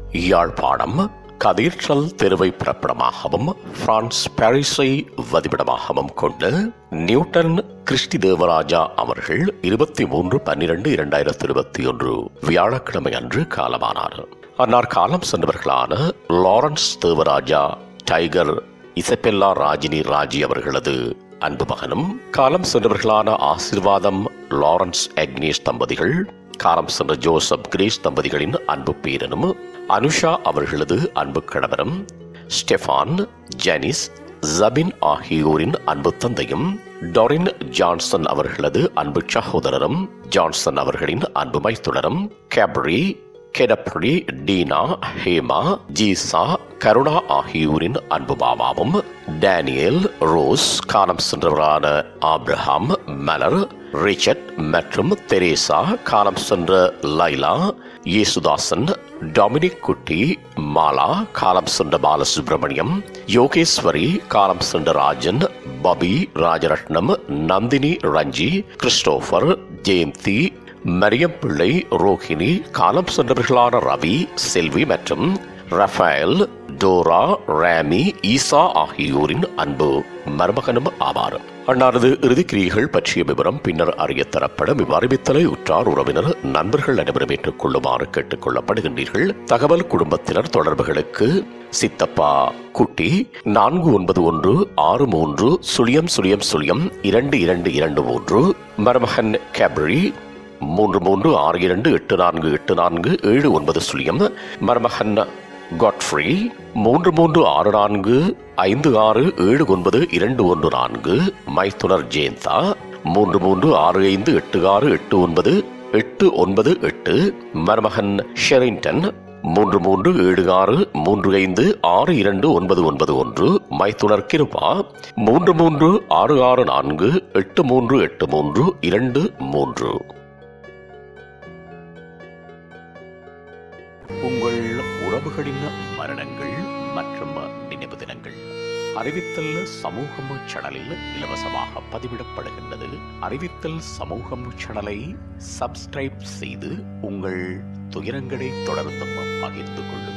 Yazhpanam cathedral தெருவை பிறப்பிடமாகவும் France பாரிஸை வதிவிடமாகவும் கொண்டு Newton Christie Devaraja அவர்கள் இருபத்தி மூன்று பன்னிரண்டு இரண்டாயிரத்தி இருபத்தி ஒன்று வியாழக்கிழமை அன்று காலமானார் அன்னார் காலம் சென்றவர்களான Lawrence Devaraja Tiger Isabella Rajini Raji அவர்களது அன்பு மகனும் காலம் சென்றவர்களான ஆசிர்வாதம் லாரன்ஸ் அக்னேஷ் தம்பதிகள் காலம் சென்ற ஜோசப் கிரேஸ் தம்பதிகளின் அன்பு பேரனும் அனுஷா அவர்களது அன்பு கணவரும் ஸ்டெஃபான் ஜெனிஸ் ஜபின் ஆகியோரின் அன்பு தந்தையும் டொரின் ஜான்சன் அவர்களது அன்பு சகோதரரும் ஜான்சன் அவர்களின் அன்பு மைத்துனரும் கேப்ரி கெடப்ரி டீனா ஹேமா ஜீசா கருணா ஆகியோரின் அன்பு மாமாவும் டேனியல் ரோஸ் காலம் சென்றவரான ஆப்ரஹாம் மலர் ரிச்சர்ட் மற்றும் தெரேசா காலம் சென்ற லைலா இயேசுதாசன் டொமினிக் குட்டி மாலா காலம் சென்ற பாலசுப்ரமணியம் யோகேஸ்வரி காலம் சென்ற ராஜன் பபி ராஜரட்னம் நந்தினி ரஞ்சி கிறிஸ்டோபர் ஜெயந்தி மரியம் பிள்ளை ரோஹிணி காலம் சென்றவர்களான ரவி செல்வி மற்றும் ரஃபேல் டோரா ராமி ஈசா ஆகியோரின் அன்பு மருமகனும் ஆவார் அன்னாரது இறுதிக்கிரியைகள் பற்றிய விவரம் பின்னர் அறிய தரப்படும் இவ்வறிவித்தலை உற்றார் உறவினர் நண்பர்கள் அனைவரும் ஏற்றுக் கொள்ளுமாறு கேட்டுக் கொள்ளப்படுகின்றீர்கள் தகவல் குடும்பத்தினர் தொடர்புகளுக்கு சித்தப்பா குட்டி நான்கு ஒன்பது ஒன்று ஆறு மூன்று சுழியம் சுழியம் சுழியம் இரண்டு இரண்டு இரண்டு மூன்று மருமகன் கேப்ரி மூன்று மூன்று ஆறு இரண்டு எட்டு நான்கு எட்டு நான்கு ஏழு ஒன்பது சுழியம் மருமகன் காட்ஃப்ரி மூன்று மூன்று ஆறு நான்கு ஐந்து ஆறு ஏழு ஒன்பது இரண்டு ஒன்று நான்கு மைத்துனர் ஜெயந்தா மூன்று மூன்று ஆறு ஐந்து எட்டு ஆறு எட்டு ஒன்பது எட்டு ஒன்பது எட்டு மருமகன் ஷெரிங்டன் மூன்று மூன்று ஏழு ஆறு மூன்று ஐந்து ஆறு இரண்டு ஒன்பது ஒன்பது ஒன்று மைத்துனர் கிருபா மூன்று மூன்று ஆறு ஆறு நான்கு எட்டு மூன்று எட்டு மூன்று இரண்டு மூன்று உங்கள் உறவுகளின் மரணங்கள் மற்றும் நினைவு தினங்கள் அறிவித்தல் சமூகம் சேனலில் இலவசமாக பதிவிடப்படுகின்றது அறிவித்தல் சமூகம் சேனலை சப்ஸ்கிரைப் செய்து உங்கள் துயரங்களை தொடர்ந்தும் பகிர்ந்து கொள்ளுங்கள்